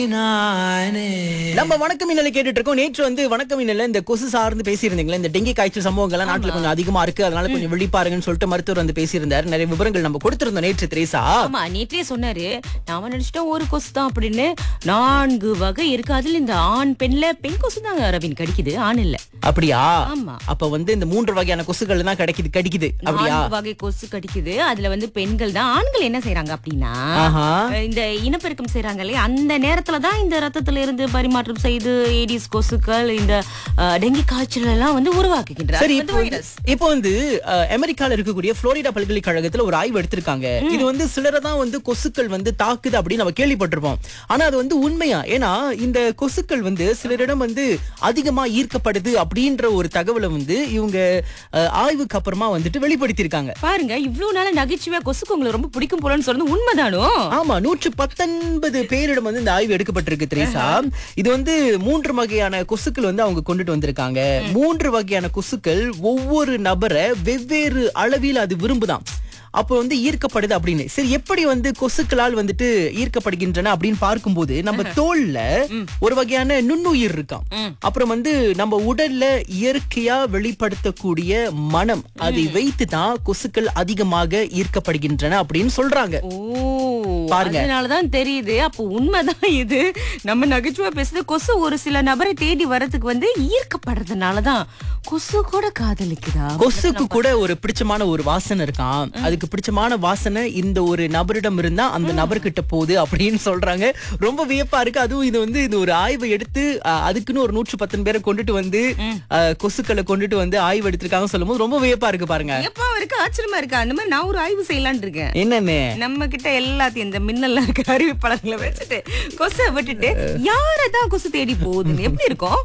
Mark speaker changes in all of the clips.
Speaker 1: நம்ம வணக்கம் மின்னலை கேட்டுட்டு இருக்கோம் நேற்று வந்து வணக்கம் மின்னல இந்த கொசு சார்ந்து பேசியிருந்தீங்களா இந்த டெங்கி காய்ச்சல் சம்பவங்கள்லாம் நாட்டுல கொஞ்சம் அதிகமா இருக்கு அதனால கொஞ்சம் விழிப்பாருங்கன்னு சொல்லிட்டு மருத்துவர் வந்து பேசியிருந்தாரு நிறைய விவரங்கள் நம்ம கொடுத்திருந்தோம் நேற்று திரேசா
Speaker 2: ஆமா நேற்றே சொன்னாரு நாம நினைச்சிட்டோம் ஒரு கொசு தான் அப்படின்னு நான்கு வகை இருக்கு அதுல இந்த ஆண் பெண்ல பெண் கொசு தான் ரவின் கடிக்குது ஆண் இல்ல
Speaker 1: அப்படியா
Speaker 2: ஆமா.
Speaker 1: அப்ப வந்து இந்த மூன்று வகையான கொசுகள் தான் கிடைக்குது கடிக்குது அப்படியா
Speaker 2: நான்கு வகை கொசு கடிக்குது அதுல வந்து பெண்கள் தான் ஆண்கள் என்ன செய்யறாங்க அப்படின்னா
Speaker 1: ஆஹா.
Speaker 2: அஹ் இந்த இனப்பெருக்கம் செய்யறாங்க இல்லையா அந்த நேரத்துல தான் இந்த ரத்தத்துல இருந்து பரிமாற்றம் செய்து ஏடிஸ் கொசுக்கள் இந்த அஹ், டெங்கி காய்ச்சல் எல்லாம் வந்து உருவாக்குகின்றனர்
Speaker 1: சரி
Speaker 2: அது
Speaker 1: இப்போ
Speaker 2: வந்து
Speaker 1: வந்து-
Speaker 2: வைரஸ்
Speaker 1: இப்போ வந்து அஹ், அமெரிக்கால இருக்கக்கூடிய புளோரிடா பல்கலைக்கழகத்துல ஒரு ஆய்வு எடுத்திருக்காங்க இது வந்து சிலரை தான் வந்து கொசுக்கள் வந்து தாக்குது அப்படின்னு நம்ம கேள்விப்பட்டிருப்போம் ஆனா அது வந்து உண்மையா ஏன்னா இந்த கொசுக்கள் வந்து சிலரிடம் வந்து அதிகமா ஈர்க்கப்படுது அப்படின்ற ஒரு தகவலை வந்து இவங்க அஹ், ஆய்வுக்கு அப்புறமா வந்துட்டு வெளிப்படுத்தியிருக்காங்க
Speaker 2: பாருங்க இவ்வளவு நாள நகைச்சுவையா கொசுக்கு உங்களுக்கு ரொம்ப பிடிக்கும் போலன்னு சொன்னது உண்மைதானோ
Speaker 1: ஆமா நூற்று பத்தொன்பது பேரிடம் வந்து இந்த ஆய்வு எடுக்கப்பட்டிருக்கு திரேசா இது வந்து மூன்று வகையான கொசுக்கள் வந்து அவங்க கொண்டுட்டு வந்திருக்காங்க மூன்று வகையான கொசுக்கள் ஒவ்வொரு நபரை வெவ்வேறு அளவில் அது விரும்புதாம் அப்போ வந்து ஈர்க்கப்படுது அப்படின்னு சரி எப்படி வந்து கொசுக்களால் வந்துட்டு ஈர்க்கப்படுகின்றன அப்படின்னு பார்க்கும்போது நம்ம தோல்ல ஒரு வகையான நுண்ணுயிர் இருக்காம் அப்புறம் வந்து நம்ம உடல்ல இயற்கையா வெளிப்படுத்தக்கூடிய மனம் அதை வைத்து தான் கொசுக்கள் அதிகமாக ஈர்க்கப்படுகின்றன அப்படின்னு சொல்றாங்க
Speaker 2: ஓ
Speaker 1: பாருங்க.
Speaker 2: அதனாலதான் தெரியுது அப்போ உண்மைதான் இது நம்ம நகைச்சுவா பேசுறது கொசு ஒரு சில நபரை தேடி வரதுக்கு வந்து ஈர்க்கப்படுறதுனாலதான் கொசு கூட காதலிக்குதா
Speaker 1: கொசுக்கு கூட ஒரு பிடிச்சமான ஒரு வாசனை இருக்கான் அதுக்கு பிடிச்சமான வாசனை இந்த ஒரு நபரிடம் இருந்தா அந்த நபர்கிட்ட போகுது அப்படின்னு சொல்றாங்க ரொம்ப வியப்பா இருக்கு அதுவும் இது வந்து இது ஒரு ஆய்வு எடுத்து அஹ், அதுக்குன்னு ஒரு நூற்று பத்தொன்பது பேரை கொண்டுட்டு வந்து அஹ், கொசுக்களை கொண்டுட்டு வந்து ஆய்வு எடுத்திருக்காங்க சொல்லும் போது ரொம்ப வியப்பா இருக்கு பாருங்க
Speaker 2: எப்பா இருக்கு ஆச்சரியமா இருக்கு அந்த மாதிரி நான் ஒரு ஆய்வு செய்யலாம்னு இருக்கேன்
Speaker 1: என்னன்னு
Speaker 2: நம்ம கிட்ட எல்லாத்தையும் இந்த மின்னல்ல இருக்க அறிவிப்பாளர்களை வச்சுட்டு கொசை விட்டுட்டு யாரதான் கொசு தேடி போகுதுன்னு எப்படி இருக்கும்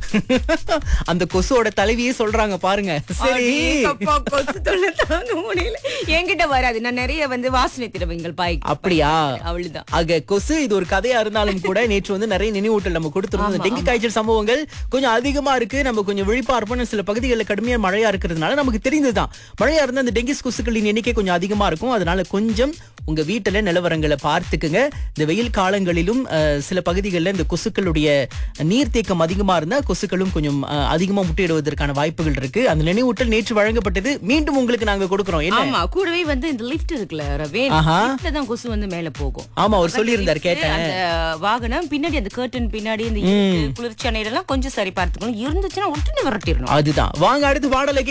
Speaker 1: அந்த கொசுவோட தலைவியே சொல்றாங்க பாருங்க சரி
Speaker 2: அடேங்கப்பா, கொசு தொல்லை தாங்க முடியல என்கிட்ட வராது நான் நிறைய வந்து வாசனை திரவங்கள் பாய்
Speaker 1: அப்படியா
Speaker 2: அவளுதான்
Speaker 1: ஆக கொசு இது ஒரு கதையா இருந்தாலும் கூட நேற்று வந்து நிறைய நினைவூட்டல் நம்ம கொடுத்திருந்தோம் இந்த டெங்கு காய்ச்சல் சம்பவங்கள் கொஞ்சம் அதிகமா இருக்கு நம்ம கொஞ்சம் விழிப்பா இருப்போம் சில பகுதிகளில் கடுமையா மழையா இருக்கிறதுனால நமக்கு தெரிந்ததுதான் மழையா இருந்தா இந்த டெங்கு கொசுக்களின் எண்ணிக்கை கொஞ்சம் அதிகமா இருக்கும் அதனால கொஞ்சம் உங்க வீட்டுல நிலவரங்களை பார்த்துக்குங்க இந்த வெயில் காலங்களிலும் அஹ், சில பகுதிகளில் இந்த கொசுக்களுடைய நீர்த்தேக்கம் அதிகமா இருந்தா கொசுக்களும் கொஞ்சம் அஹ், அதிகமா முட்டையிடுவதற்கான வாய்ப்புகள் இருக்கு அந்த நினைவூட்டல் நேற்று வழங்கப்பட்டது மீண்டும் உங்களுக்கு நாங்க கொடுக்கிறோம் என்ன
Speaker 2: ஆமா கூடவே வந்து இந்த லிஃப்ட் இருக்குல்ல ரவேன்
Speaker 1: ஆஹா.
Speaker 2: லிஃப்ட்ல தான் கொசு வந்து மேல போகும்
Speaker 1: ஆமா அவர் சொல்லியிருந்தார் கேட்டேன்
Speaker 2: அந்த வாகனம் பின்னாடி அந்த கர்டன் பின்னாடி இந்த இருட்டு, குளிர்ச்சி அணையில எல்லாம் கொஞ்சம் சரி பார்த்துக்கணும் இருந்துச்சுன்னா உடனே விரட்டிடணும்
Speaker 1: அதுதான் வாங்க அடுத்து பாடலை